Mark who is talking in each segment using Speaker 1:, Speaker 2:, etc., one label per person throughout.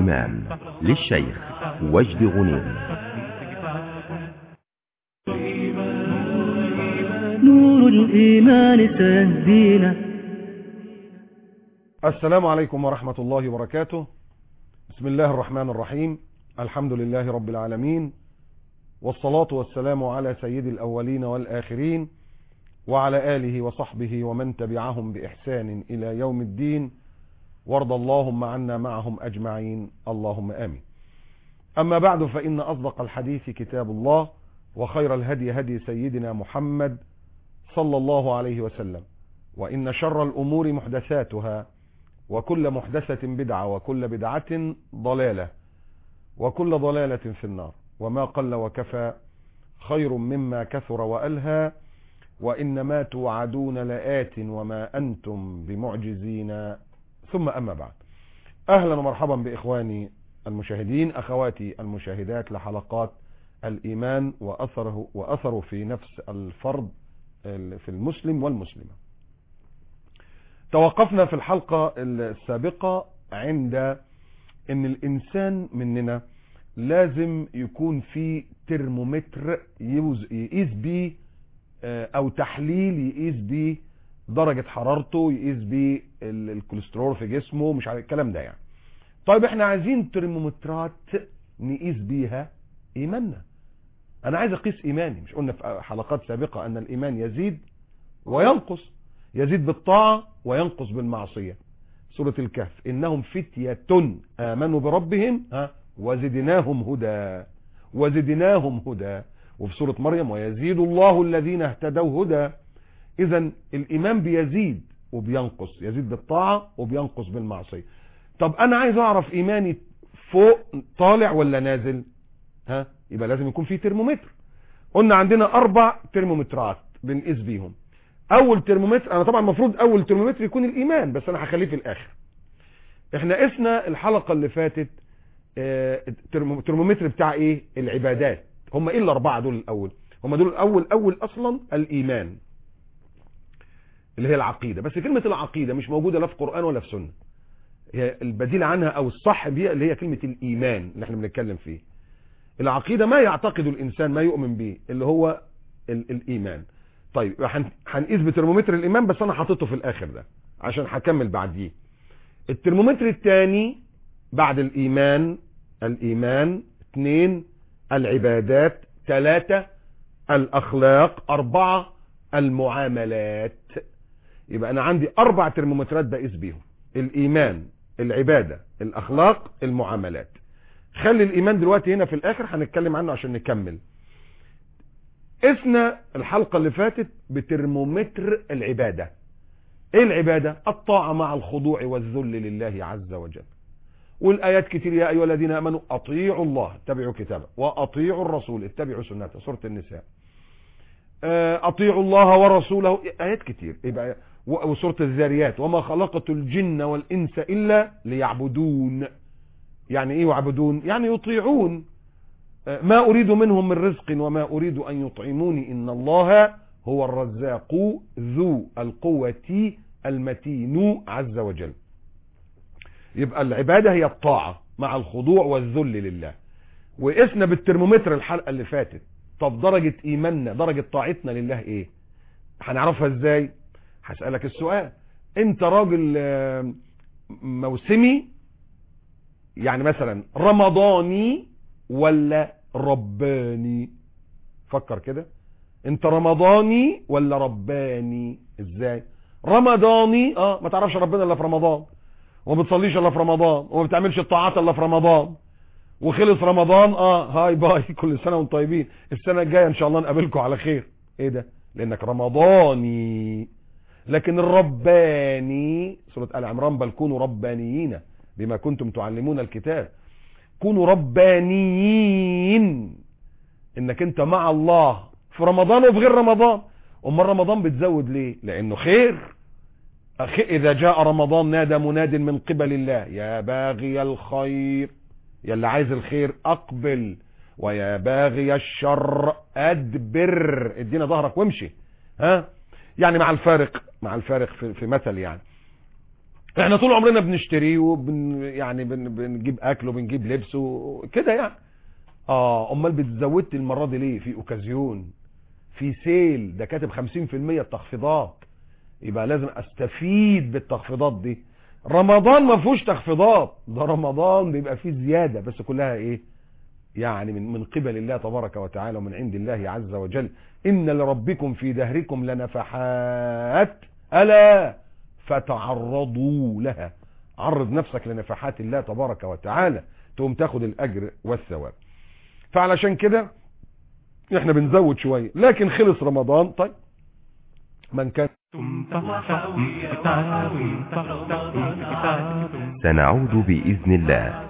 Speaker 1: الإيمان للشيخ وجد غنيم
Speaker 2: نور الإيمان سيهدينا
Speaker 3: السلام عليكم ورحمة الله وبركاته بسم الله الرحمن الرحيم الحمد لله رب العالمين والصلاة والسلام على سيد الأولين والآخرين وعلى آله وصحبه ومن تبعهم بإحسان إلى يوم الدين وارض اللهم عنا معهم أجمعين اللهم آمين أما بعد فإن أصدق الحديث كتاب الله وخير الهدي هدي سيدنا محمد صلى الله عليه وسلم وإن شر الأمور محدثاتها وكل محدثة بدعة وكل بدعة ضلالة وكل ضلالة في النار وما قل وكفى خير مما كثر وألهى وإنما توعدون لآت وما أنتم بمعجزين ثم أما بعد أهلا ومرحبا بإخواني المشاهدين أخواتي المشاهدات لحلقات الإيمان وأثره, وأثره في نفس الفرد في المسلم والمسلمة توقفنا في الحلقة السابقة عند ان الانسان مننا لازم يكون في ترمومتر يقيس بيه او تحليل يقيس بيه درجة حرارته يقيس بيه الكوليسترول في جسمه مش عارف الكلام ده يعني طيب احنا عايزين ترمومترات نقيس بيها ايماننا انا عايز اقيس ايماني مش قلنا في حلقات سابقة ان الايمان يزيد وينقص يزيد بالطاعة وينقص بالمعصية سورة الكهف إنهم فتية آمنوا بربهم ها وزدناهم هدى وزدناهم هدى وفي سورة مريم ويزيد الله الذين اهتدوا هدى إذا الإيمان بيزيد وبينقص يزيد بالطاعة وبينقص بالمعصية طب أنا عايز أعرف إيماني فوق طالع ولا نازل ها يبقى لازم يكون في ترمومتر قلنا عندنا أربع ترمومترات بنقيس بيهم اول ترمومتر انا طبعا المفروض اول ترمومتر يكون الايمان بس انا هخليه في الاخر احنا قسنا الحلقة اللي فاتت الترمومتر بتاع ايه العبادات هم ايه الاربعة دول الاول هم دول الاول اول اصلا الايمان اللي هي العقيدة بس كلمة العقيدة مش موجودة لا في قرآن ولا في سنة هي البديل عنها او الصح بيها اللي هي كلمة الايمان اللي احنا بنتكلم فيه العقيدة ما يعتقد الانسان ما يؤمن به اللي هو ال الايمان طيب هنقيس بترمومتر الايمان بس انا حاططه في الاخر ده عشان هكمل بعديه الترمومتر الثاني بعد الايمان الايمان اثنين العبادات ثلاثة الاخلاق اربعة المعاملات يبقى انا عندي اربع ترمومترات بقيس بيهم الايمان العبادة الاخلاق المعاملات خلي الايمان دلوقتي هنا في الاخر هنتكلم عنه عشان نكمل قسنا الحلقة اللي فاتت بترمومتر العبادة ايه العبادة الطاعة مع الخضوع والذل لله عز وجل والآيات كتير يا أيها الذين أمنوا أطيعوا الله اتبعوا كتابه وأطيعوا الرسول اتبعوا سنته سورة النساء أطيعوا الله ورسوله آيات كتير يبقى وسورة الذاريات وما خلقت الجن والإنس إلا ليعبدون يعني ايه يعبدون يعني يطيعون ما أريد منهم من رزق وما أريد أن يطعموني إن الله هو الرزاق ذو القوة المتين عز وجل يبقى العبادة هي الطاعة مع الخضوع والذل لله وقسنا بالترمومتر الحلقة اللي فاتت طب درجة إيماننا درجة طاعتنا لله إيه هنعرفها إزاي هسألك السؤال أنت راجل موسمي يعني مثلا رمضاني ولا رباني فكر كده انت رمضاني ولا رباني ازاي رمضاني اه ما تعرفش ربنا الا في رمضان وما بتصليش الا في رمضان وما بتعملش الطاعات الا في رمضان وخلص رمضان اه هاي باي كل سنه وانتم طيبين السنه الجايه ان شاء الله نقابلكم على خير ايه ده لانك رمضاني لكن الرباني سوره ال عمران بل كونوا ربانيين بما كنتم تعلمون الكتاب كونوا ربانيين انك انت مع الله في رمضان وفي غير رمضان امال رمضان بتزود ليه لانه خير أخي اذا جاء رمضان نادى مناد من قبل الله يا باغي الخير يا اللي عايز الخير اقبل ويا باغي الشر ادبر ادينا ظهرك وامشي ها يعني مع الفارق مع الفارق في, في مثل يعني احنا طول عمرنا بنشتري وبن يعني بن بنجيب اكل وبنجيب لبس وكده يعني اه امال بتزودت المره دي ليه في اوكازيون في سيل ده كاتب 50% التخفيضات يبقى لازم استفيد بالتخفيضات دي رمضان ما فيهوش تخفيضات ده رمضان بيبقى فيه زيادة بس كلها ايه يعني من من قبل الله تبارك وتعالى ومن عند الله عز وجل ان لربكم في دهركم لنفحات الا فتعرضوا لها عرض نفسك لنفحات الله تبارك وتعالى تقوم تاخد الاجر والثواب فعلشان كده احنا بنزود شوية لكن خلص رمضان طيب من كان
Speaker 1: سنعود بإذن الله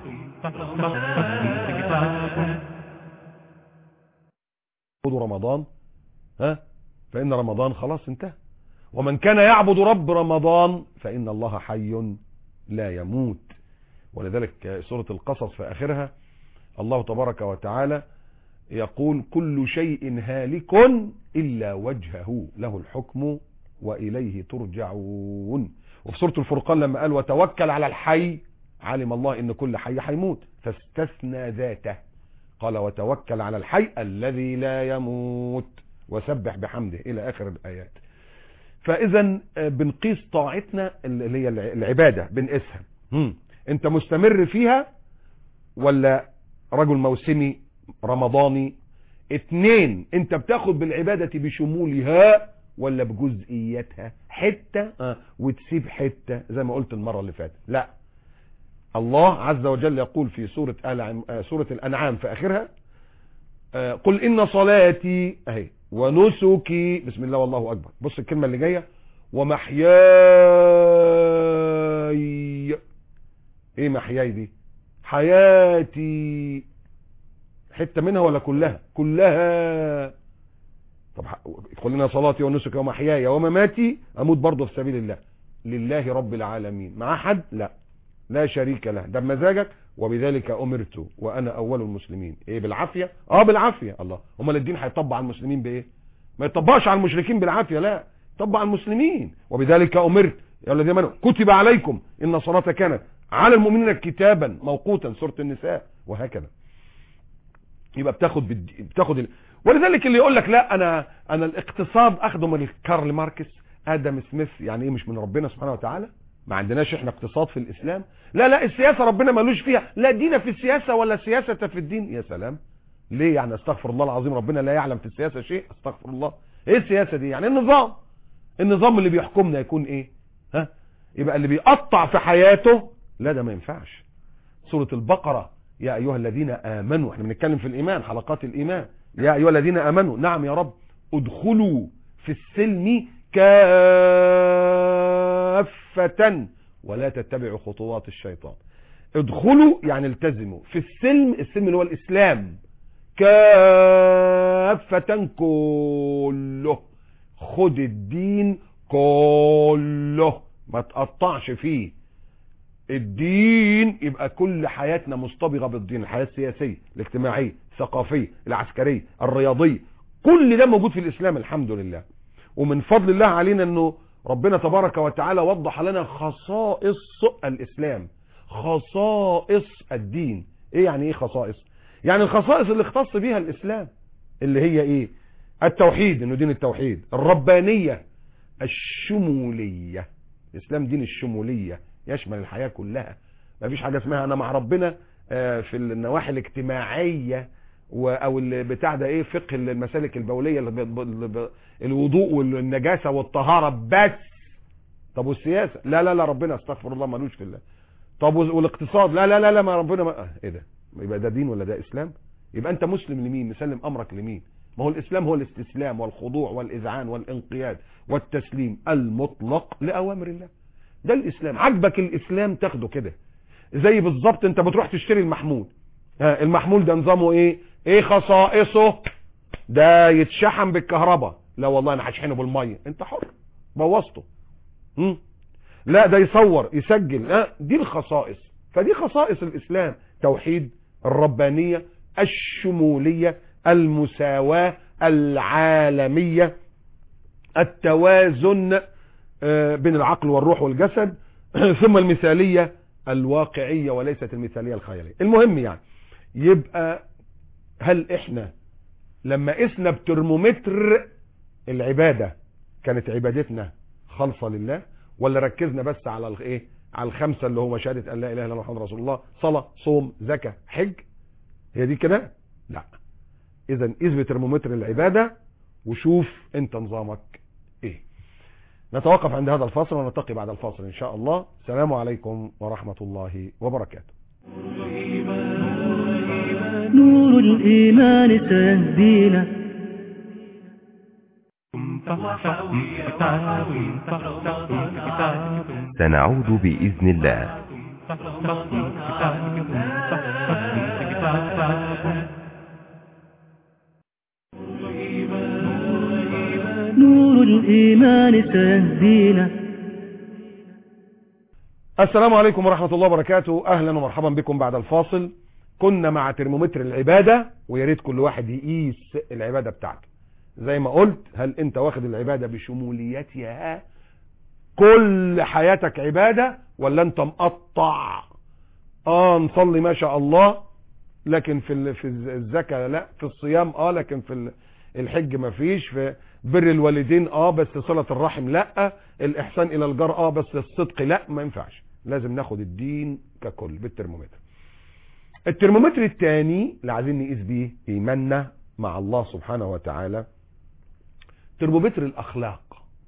Speaker 3: يعبد رمضان ها فإن رمضان خلاص انتهى ومن كان يعبد رب رمضان فإن الله حي لا يموت ولذلك سورة القصص في آخرها الله تبارك وتعالى يقول كل شيء هالك إلا وجهه له الحكم وإليه ترجعون وفي سورة الفرقان لما قال وتوكل على الحي علم الله ان كل حي هيموت فاستثنى ذاته قال وتوكل على الحي الذي لا يموت وسبح بحمده الى اخر الايات فاذا بنقيس طاعتنا اللي هي العبادة بنقيسها هم. انت مستمر فيها ولا رجل موسمي رمضاني اتنين انت بتاخد بالعبادة بشمولها ولا بجزئياتها حتة اه وتسيب حتة زي ما قلت المرة اللي فاتت لا الله عز وجل يقول في سورة, آل عم... آه سورة الأنعام في آخرها آه قل إن صلاتي أهي ونسكي بسم الله والله أكبر بص الكلمة اللي جاية ومحياي ايه محياي دي حياتي حتة منها ولا كلها كلها طب قل لنا صلاتي ونسكي ومحياي ومماتي اموت برضه في سبيل الله لله رب العالمين مع حد لا لا شريك له ده بمزاجك وبذلك امرت وانا اول المسلمين ايه بالعافيه اه بالعافيه الله امال الدين هيطبق على المسلمين بايه ما يطبقش على المشركين بالعافيه لا يطبق على المسلمين وبذلك امرت يا الذين امنوا كتب عليكم ان الصلاه كانت على المؤمنين كتابا موقوتا سوره النساء وهكذا يبقى بتاخد بالد... بتاخد ال... ولذلك اللي يقول لك لا انا انا الاقتصاد اخده من كارل ماركس ادم سميث يعني ايه مش من ربنا سبحانه وتعالى ما عندناش احنا اقتصاد في الاسلام لا لا السياسة ربنا مالوش فيها لا دين في السياسة ولا سياسة في الدين يا سلام ليه يعني استغفر الله العظيم ربنا لا يعلم في السياسة شيء استغفر الله ايه السياسة دي يعني النظام النظام اللي بيحكمنا يكون ايه ها يبقى اللي بيقطع في حياته لا ده ما ينفعش سورة البقرة يا ايها الذين امنوا احنا بنتكلم في الايمان حلقات الايمان يا ايها الذين امنوا نعم يا رب ادخلوا في السلم كافة ولا تتبعوا خطوات الشيطان ادخلوا يعني التزموا في السلم السلم اللي هو الاسلام كافة كله خد الدين كله ما تقطعش فيه الدين يبقى كل حياتنا مصطبغة بالدين الحياة السياسية الاجتماعية الثقافية العسكرية الرياضية كل ده موجود في الاسلام الحمد لله ومن فضل الله علينا انه ربنا تبارك وتعالى وضح لنا خصائص الاسلام خصائص الدين ايه يعني ايه خصائص يعني الخصائص اللي اختص بيها الاسلام اللي هي ايه التوحيد انه دين التوحيد الربانية الشمولية الاسلام دين الشمولية يشمل الحياة كلها ما فيش حاجة اسمها انا مع ربنا في النواحي الاجتماعية او بتاع ده ايه فقه المسالك البولية الوضوء والنجاسة والطهارة بس طب والسياسة لا لا لا ربنا استغفر الله ملوش في الله طب والاقتصاد لا لا لا لا ما ربنا ما اه ايه ده يبقى ده دين ولا ده اسلام يبقى انت مسلم لمين مسلم امرك لمين ما هو الاسلام هو الاستسلام والخضوع والاذعان والانقياد والتسليم المطلق لاوامر الله ده الاسلام عجبك الاسلام تاخده كده زي بالظبط انت بتروح تشتري المحمول ها المحمول ده نظامه ايه ايه خصائصه ده يتشحن بالكهرباء لا والله انا هشحنه بالميه انت حر بوظته لا ده يصور يسجل لا دي الخصائص فدي خصائص الاسلام توحيد الربانية الشمولية المساواة العالمية التوازن بين العقل والروح والجسد ثم المثالية الواقعية وليست المثالية الخيالية المهم يعني يبقى هل احنا لما قسنا بترمومتر العبادة كانت عبادتنا خالصة لله ولا ركزنا بس على الايه على الخمسة اللي هو شهادة ان لا اله الا الله محمد رسول الله صلاة صوم زكاة حج هي دي كده لا اذا قيس بترمومتر العبادة وشوف انت نظامك ايه نتوقف عند هذا الفاصل ونلتقي بعد الفاصل ان شاء الله السلام عليكم ورحمة الله وبركاته
Speaker 2: نور الإيمان سيهدينا
Speaker 1: سنعود بإذن الله
Speaker 2: نور الإيمان سيهدينا
Speaker 3: السلام عليكم ورحمة الله وبركاته اهلا ومرحبا بكم بعد الفاصل كنا مع ترمومتر العبادة ويا ريت كل واحد يقيس العبادة بتاعته زي ما قلت هل انت واخد العبادة بشموليتها كل حياتك عبادة ولا انت مقطع اه نصلي ما شاء الله لكن في ال- في الزكاة لا في الصيام اه لكن في ال- الحج ما فيش في بر الوالدين اه بس صلة الرحم لا الاحسان الى الجار اه بس الصدق لا ما ينفعش لازم ناخد الدين ككل بالترمومتر الترمومتر الثاني اللي عايزين نقيس بيه ايماننا مع الله سبحانه وتعالى ترمومتر الاخلاق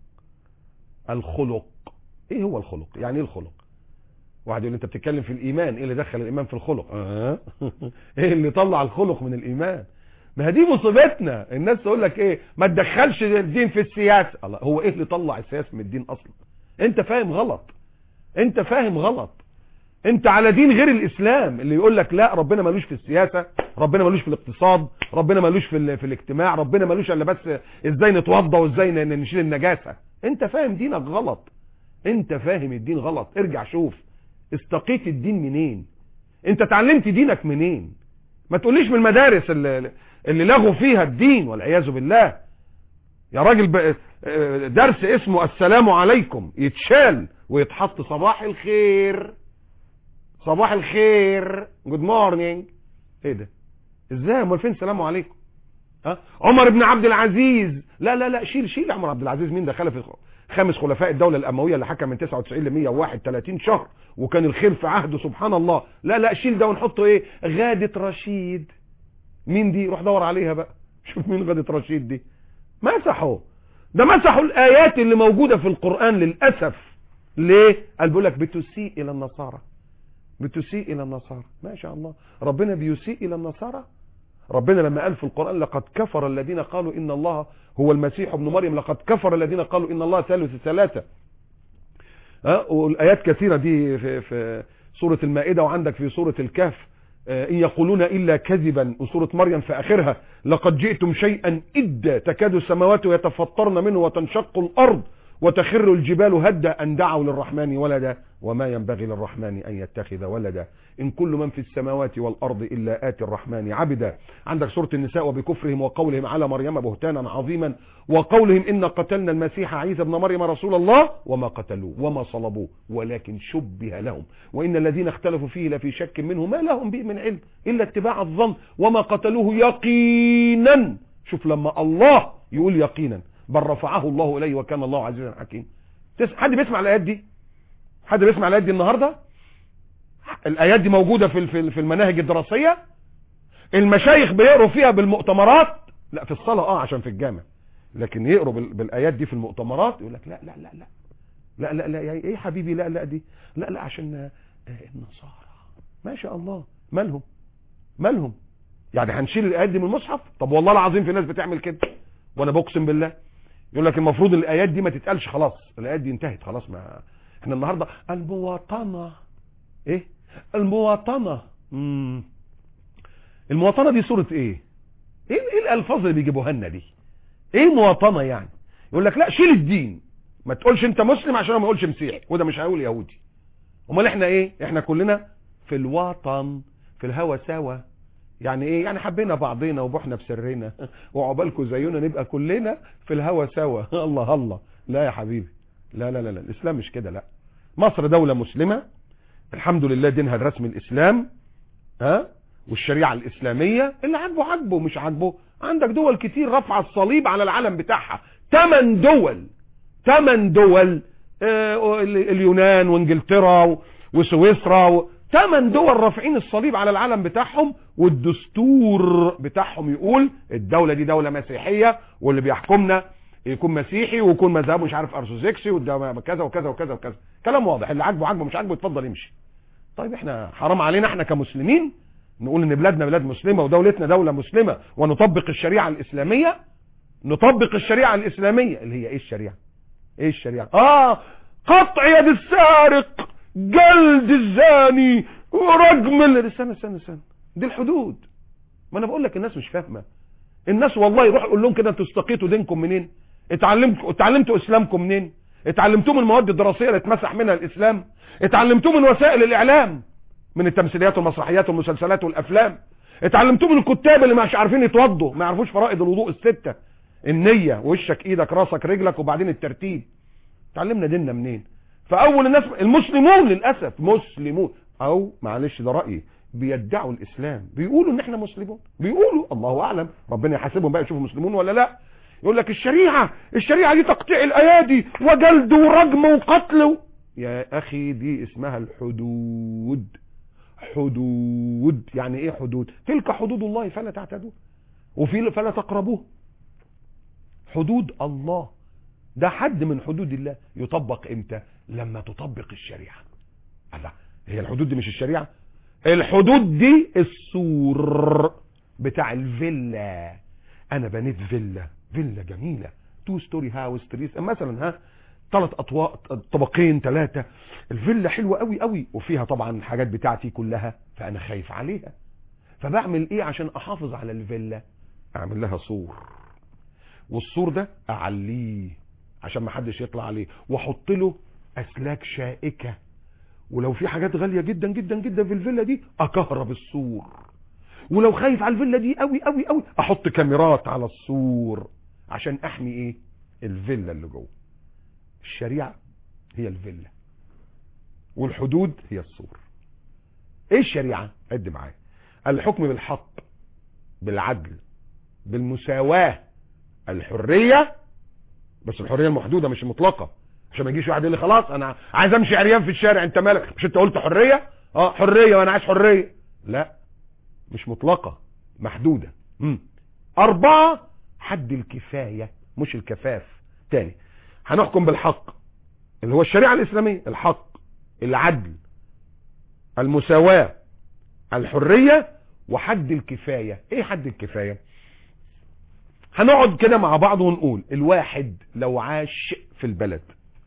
Speaker 3: الخلق ايه هو الخلق يعني ايه الخلق واحد يقول لي انت بتتكلم في الايمان ايه اللي دخل الايمان في الخلق اه ايه اللي طلع الخلق من الايمان ما هي دي مصيبتنا الناس تقول لك ايه ما تدخلش الدين في السياسه الله هو ايه اللي طلع السياسه من الدين اصلا انت فاهم غلط انت فاهم غلط انت على دين غير الاسلام اللي يقول لك لا ربنا ملوش في السياسه ربنا ملوش في الاقتصاد ربنا ملوش في ال- في الاجتماع ربنا ملوش الا بس ازاي نتوضى وازاي ن- نشيل النجاسه انت فاهم دينك غلط انت فاهم الدين غلط ارجع شوف استقيت الدين منين انت اتعلمت دينك منين ما تقوليش من المدارس اللي, اللي لغوا فيها الدين والعياذ بالله يا راجل ب- اه، درس اسمه السلام عليكم يتشال ويتحط صباح الخير صباح الخير جود مورنينج ايه ده ازاي امال فين السلام عليكم ها عمر بن عبد العزيز لا لا لا شيل شيل عمر عبد العزيز مين ده خلف خامس خلفاء الدولة الأموية اللي حكم من 99 ل 131 شهر وكان الخير في عهده سبحان الله لا لا شيل ده ونحطه ايه غادة رشيد مين دي روح دور عليها بقى شوف مين غادة رشيد دي مسحوا ده مسحوا الآيات اللي موجودة في القرآن للأسف ليه قال بيقول لك بتسيء إلى النصارى بتسيء إلى النصارى ما شاء الله ربنا بيسيء إلى النصارى ربنا لما قال في القرآن لقد كفر الذين قالوا إن الله هو المسيح ابن مريم لقد كفر الذين قالوا إن الله ثالث ثلاثة ها والآيات كثيرة دي في, في سورة المائدة وعندك في سورة الكهف آه، إن يقولون إلا كذبا وسورة مريم في آخرها لقد جئتم شيئا إدا تكاد السماوات يتفطرن منه وتنشق الأرض وتخر الجبال هدا أن دعوا للرحمن ولدا وما ينبغي للرحمن أن يتخذ ولدا إن كل من في السماوات والأرض إلا آتي الرحمن عبدا عندك سورة النساء وبكفرهم وقولهم على مريم بهتانا عظيما وقولهم إن قتلنا المسيح عيسى ابن مريم رسول الله وما قتلوه وما صلبوه ولكن شبه لهم وإن الذين اختلفوا فيه لفي شك منه ما لهم به من علم إلا اتباع الظن وما قتلوه يقينا شوف لما الله يقول يقينا بل رفعه الله إليه وكان الله عزيزا حكيم تس- حد بيسمع الآيات دي حد بيسمع الآيات دي النهاردة الآيات دي موجودة في في في المناهج الدراسية المشايخ بيقروا فيها بالمؤتمرات لا في الصلاة اه عشان في الجامع لكن يقروا بال- بالآيات دي في المؤتمرات يقول لك لا لا لا لا لا لا لا يا ايه حبيبي لا لا دي لا لا عشان آه، النصارى ما شاء الله مالهم مالهم يعني هنشيل الآيات دي من المصحف طب والله العظيم في ناس بتعمل كده وانا بقسم بالله يقول لك المفروض الايات دي ما تتقالش خلاص الايات دي انتهت خلاص ما احنا النهارده المواطنه ايه المواطنه امم المواطنه دي صوره ايه ايه ايه الالفاظ اللي بيجيبوها لنا دي ايه مواطنه يعني يقول لك لا شيل الدين ما تقولش انت مسلم عشان ما اقولش مسيحي وده مش هيقول يهودي امال احنا ايه احنا كلنا في الوطن في الهوى سوا يعني ايه يعني حبينا بعضينا وبحنا بسرنا وعقبالكم زينا نبقى كلنا في الهوى سوا الله الله لا يا حبيبي لا لا لا, لا. الاسلام مش كده لا مصر دولة مسلمة الحمد لله دينها الرسمي الاسلام ها والشريعة الاسلامية اللي عاجبه عاجبه مش عاجبه عندك دول كتير رفع الصليب على العلم بتاعها تمن دول تمن دول آه، ال- اليونان وانجلترا و- وسويسرا و... تمن دول رافعين الصليب على العلم بتاعهم والدستور بتاعهم يقول الدولة دي دولة مسيحية واللي بيحكمنا يكون مسيحي ويكون مذهبه مش عارف ارثوذكسي والدولة كذا وكذا وكذا وكذا كلام واضح اللي عاجبه عاجبه مش عاجبه يتفضل يمشي طيب احنا حرام علينا احنا كمسلمين نقول ان بلادنا بلاد مسلمة ودولتنا دولة مسلمة ونطبق الشريعة الاسلامية نطبق الشريعة الاسلامية اللي هي ايه الشريعة ايه الشريعة اه قطع يد السارق جلد الزاني ورجم ال- استنى استنى استنى دي الحدود ما انا بقول لك الناس مش فاهمه الناس والله يروح يقول لهم كده انتوا استقيتوا دينكم منين اتعلمتوا اتعلمتوا اسلامكم منين اتعلمتوه من المواد الدراسيه اللي اتمسح منها الاسلام اتعلمتوه من وسائل الاعلام من التمثيليات والمسرحيات والمسلسلات والافلام اتعلمتوه من الكتاب اللي مش عارفين يتوضوا ما يعرفوش فرائض الوضوء السته النيه وشك ايدك راسك رجلك وبعدين الترتيب اتعلمنا ديننا منين فاول الناس المسلمون للاسف مسلمون او معلش ده رايي بيدعوا الاسلام بيقولوا ان احنا مسلمون بيقولوا الله اعلم ربنا يحاسبهم بقى يشوفوا مسلمون ولا لا يقول لك الشريعه الشريعه دي تقطيع الايادي وجلد ورجم وقتل و... يا اخي دي اسمها الحدود حدود يعني ايه حدود تلك حدود الله فلا تعتدوا وفي فلا تقربوه حدود الله ده حد من حدود الله يطبق امتى لما تطبق الشريعة الله هي الحدود دي مش الشريعة الحدود دي السور بتاع الفيلا انا بنيت فيلا فيلا جميلة تو ستوري هاوس تريس مثلا ها ثلاث اطواق طبقين ثلاثة الفيلا حلوة قوي قوي وفيها طبعا الحاجات بتاعتي كلها فانا خايف عليها فبعمل ايه عشان احافظ على الفيلا اعمل لها سور والسور ده اعليه عشان ما حدش يطلع عليه واحط له اسلاك شائكه ولو في حاجات غاليه جدا جدا جدا في الفيلا دي اكهرب السور ولو خايف على الفيلا دي قوي قوي قوي احط كاميرات على السور عشان احمي ايه الفيلا اللي جوه الشريعه هي الفيلا والحدود هي السور ايه الشريعه عد معايا الحكم بالحق بالعدل بالمساواه الحريه بس الحريه المحدوده مش المطلقه عشان ما يجيش واحد يقول لي خلاص انا عايز امشي عريان في الشارع انت مالك مش انت قلت حريه اه حريه وانا عايز حريه لا مش مطلقه محدوده مم. اربعه حد الكفايه مش الكفاف تاني هنحكم بالحق اللي هو الشريعه الاسلاميه الحق العدل المساواه الحريه وحد الكفايه ايه حد الكفايه هنقعد كده مع بعض ونقول الواحد لو عاش في البلد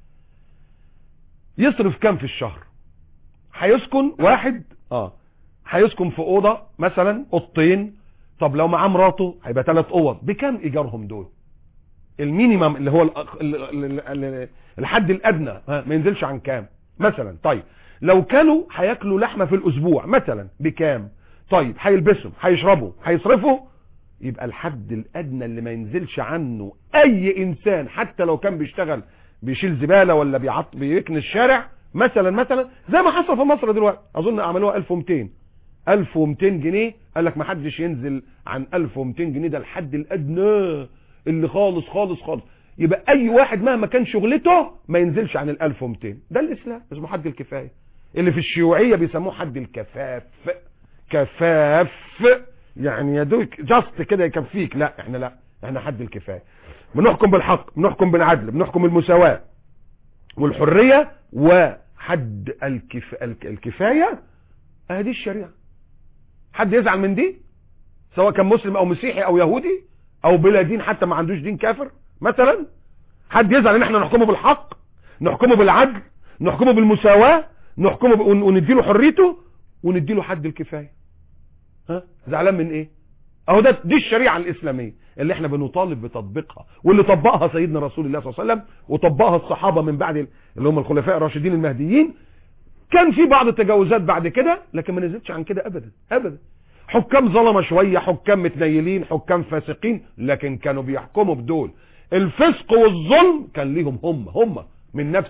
Speaker 3: يصرف كام في الشهر هيسكن واحد اه هيسكن في اوضه مثلا اوضتين طب لو معاه مراته هيبقى ثلاث اوض بكام ايجارهم دول المينيمم اللي هو ال ال ال ال الحد الادنى ها ما ينزلش عن كام مثلا طيب لو كانوا هياكلوا لحمه في الاسبوع مثلا بكام طيب هيلبسوا هيشربوا هيصرفوا يبقى الحد الادنى اللي ما ينزلش عنه اي انسان حتى لو كان بيشتغل بيشيل زباله ولا بيعط بيكنس الشارع مثلا مثلا زي ما حصل في مصر دلوقتي اظن عملوها 1200 1200 جنيه قال لك ما حدش ينزل عن 1200 جنيه ده الحد الادنى اللي خالص خالص خالص يبقى اي واحد مهما كان شغلته ما ينزلش عن ال 1200 ده الاسلام اسمه حد الكفايه اللي في الشيوعيه بيسموه حد الكفاف كفاف يعني يا دوك جاست كده يكفيك لا احنا لا احنا حد الكفايه بنحكم بالحق بنحكم بالعدل بنحكم بالمساواه والحريه وحد الكف... الك- الكفايه ادي الشريعه حد يزعل من دي سواء كان مسلم او مسيحي او يهودي او بلا دين حتى ما عندوش دين كافر مثلا حد يزعل ان احنا نحكمه بالحق نحكمه بالعدل نحكمه بالمساواه نحكمه ب... ون- ونديله حريته ونديله حد الكفايه ها زعلان من ايه اهو ده دي الشريعه الاسلاميه اللي احنا بنطالب بتطبيقها واللي طبقها سيدنا رسول الله صلى الله عليه وسلم وطبقها الصحابه من بعد ال- اللي هم الخلفاء الراشدين المهديين كان في بعض التجاوزات بعد كده لكن ما نزلتش عن كده ابدا ابدا حكام ظلمه شويه حكام متنيلين حكام فاسقين لكن كانوا بيحكموا بدول الفسق والظلم كان ليهم هم هم من نفسه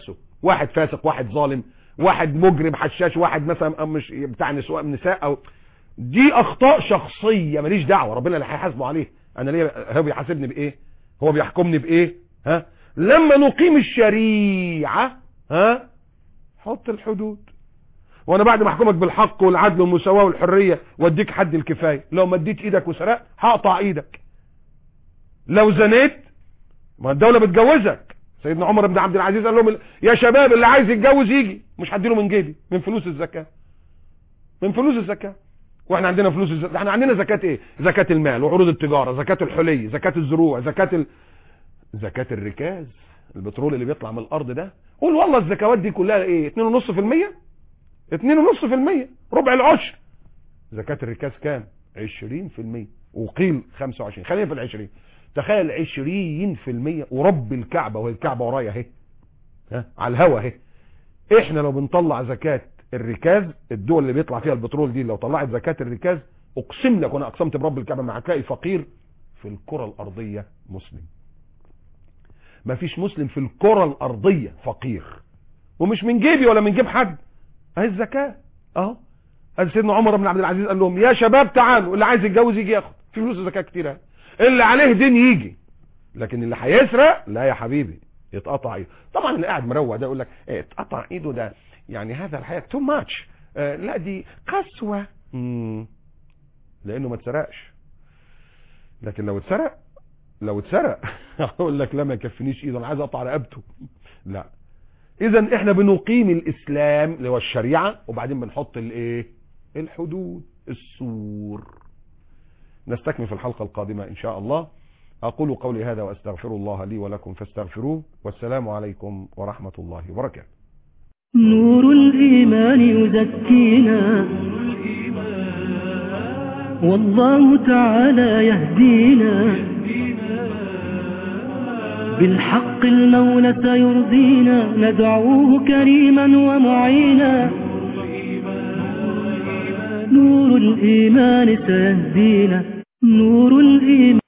Speaker 3: واحد فاسق واحد ظالم واحد مجرم حشاش واحد مثلا مش بتاع نساء نساء او دي اخطاء شخصيه ماليش دعوه ربنا اللي هيحاسبه عليه انا ليه هو بيحاسبني بايه هو بيحكمني بايه ها لما نقيم الشريعه ها حط الحدود وانا بعد ما احكمك بالحق والعدل والمساواه والحريه واديك حد الكفايه لو مديت ايدك وسرقت هقطع ايدك لو زنيت ما الدوله بتجوزك سيدنا عمر بن عبد العزيز قال لهم يا شباب اللي عايز يتجوز يجي مش هديله من جيبي من فلوس الزكاه من فلوس الزكاه واحنا عندنا فلوس الزكاه احنا عندنا زكاه ايه زكاه المال وعروض التجاره زكاه الحلي زكاه الزروع زكاه ال... زكاه الركاز البترول اللي بيطلع من الارض ده قول والله الزكوات دي كلها ايه 2.5% 2.5% ربع العشر زكاه الركاز كام 20% وقيل 25 خلينا في العشرين تخيل 20% ورب الكعبة وهي الكعبة ورايا اهي ها على الهوا اهي احنا لو بنطلع زكاة الركاز الدول اللي بيطلع فيها البترول دي لو طلعت زكاة الركاز اقسم لك وانا اقسمت برب الكعبة ما هتلاقي فقير في الكرة الارضية مسلم ما فيش مسلم في الكرة الارضية فقير ومش من جيبي ولا من جيب حد اهي الزكاة اهو ادي سيدنا عمر بن عبد العزيز قال لهم يا شباب تعالوا اللي عايز يتجوز يجي ياخد في فلوس زكاة كتير اهي اللي عليه دين يجي لكن اللي هيسرق لا يا حبيبي يتقطع ايده طبعا اللي قاعد مروق ده يقول لك ايه اتقطع ايده ده يعني هذا الحياة تو ماتش اه لا دي قسوة مم. لانه ما اتسرقش لكن لو اتسرق لو اتسرق هقول لك لا ما يكفينيش ايده انا عايز اقطع رقبته لا اذا احنا بنقيم الاسلام اللي هو الشريعه وبعدين بنحط الايه الحدود السور نستكمل في الحلقة القادمة إن شاء الله أقول قولي هذا وأستغفر الله لي ولكم فاستغفروه والسلام عليكم ورحمة الله وبركاته
Speaker 2: نور الإيمان يزكينا والله تعالى يهدينا بالحق المولى سيرضينا ندعوه كريما ومعينا نور الإيمان سيهدينا نور الإيمان